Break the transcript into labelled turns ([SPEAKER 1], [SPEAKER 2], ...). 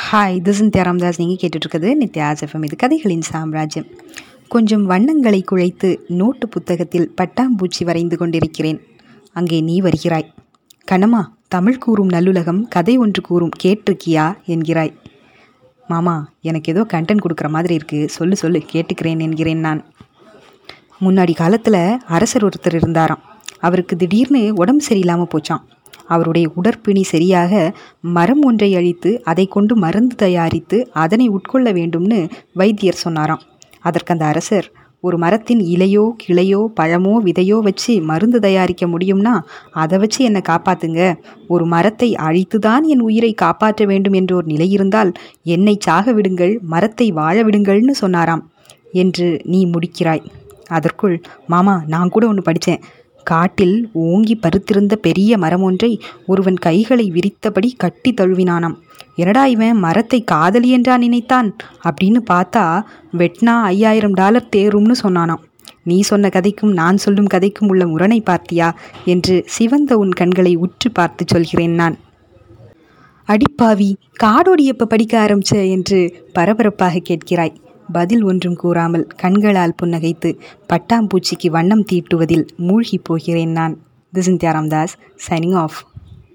[SPEAKER 1] hi this in Ramdas நீங்கள் கேட்டுட்ருக்குது Nithya's FM இது கதைகளின் சாம்ராஜ்யம் கொஞ்சம் வண்ணங்களை குழைத்து நோட்டு புத்தகத்தில் பட்டாம்பூச்சி வரைந்து கொண்டிருக்கிறேன் அங்கே நீ வருகிறாய் கண்ணம்மா தமிழ் கூறும் நல்லுலகம் கதை ஒன்று கூறும் கேட்டிருக்கியா என்கிறாய் மாமா எனக்கு ஏதோ கண்டென்ட் கொடுக்குற மாதிரி இருக்குது சொல்லு சொல்லு கேட்டுக்கிறேன் என்கிறேன் நான் முன்னாடி காலத்தில் அரசர் ஒருத்தர் இருந்தாராம் அவருக்கு திடீர்னு உடம்பு சரியில்லாமல் போச்சான் அவருடைய உடற்பிணி சரியாக மரம் ஒன்றை அழித்து அதை கொண்டு மருந்து தயாரித்து அதனை உட்கொள்ள வேண்டும்னு வைத்தியர் சொன்னாராம் அதற்கு அந்த அரசர் ஒரு மரத்தின் இலையோ கிளையோ பழமோ விதையோ வச்சு மருந்து தயாரிக்க முடியும்னா அதை வச்சு என்னை காப்பாத்துங்க ஒரு மரத்தை அழித்துதான் என் உயிரை காப்பாற்ற வேண்டும் என்ற ஒரு நிலை இருந்தால் என்னை சாக விடுங்கள் மரத்தை வாழ விடுங்கள்னு சொன்னாராம் என்று நீ முடிக்கிறாய் அதற்குள் மாமா நான் கூட ஒன்று படித்தேன் காட்டில் ஓங்கி பருத்திருந்த பெரிய மரம் ஒன்றை ஒருவன் கைகளை விரித்தபடி கட்டி தழுவினானாம் என்னடா இவன் மரத்தை காதலி என்றா நினைத்தான் அப்படின்னு பார்த்தா வெட்னா ஐயாயிரம் டாலர் தேரும்னு சொன்னானாம் நீ சொன்ன கதைக்கும் நான் சொல்லும் கதைக்கும் உள்ள முரணை பார்த்தியா என்று சிவந்த உன் கண்களை உற்று பார்த்து சொல்கிறேன் நான் அடிப்பாவி காடோடி எப்போ படிக்க ஆரம்பிச்ச என்று பரபரப்பாக கேட்கிறாய் பதில் ஒன்றும் கூறாமல் கண்களால் புன்னகைத்து பட்டாம்பூச்சிக்கு வண்ணம் தீட்டுவதில் மூழ்கி போகிறேன் நான் this in Thiyaramdas signing of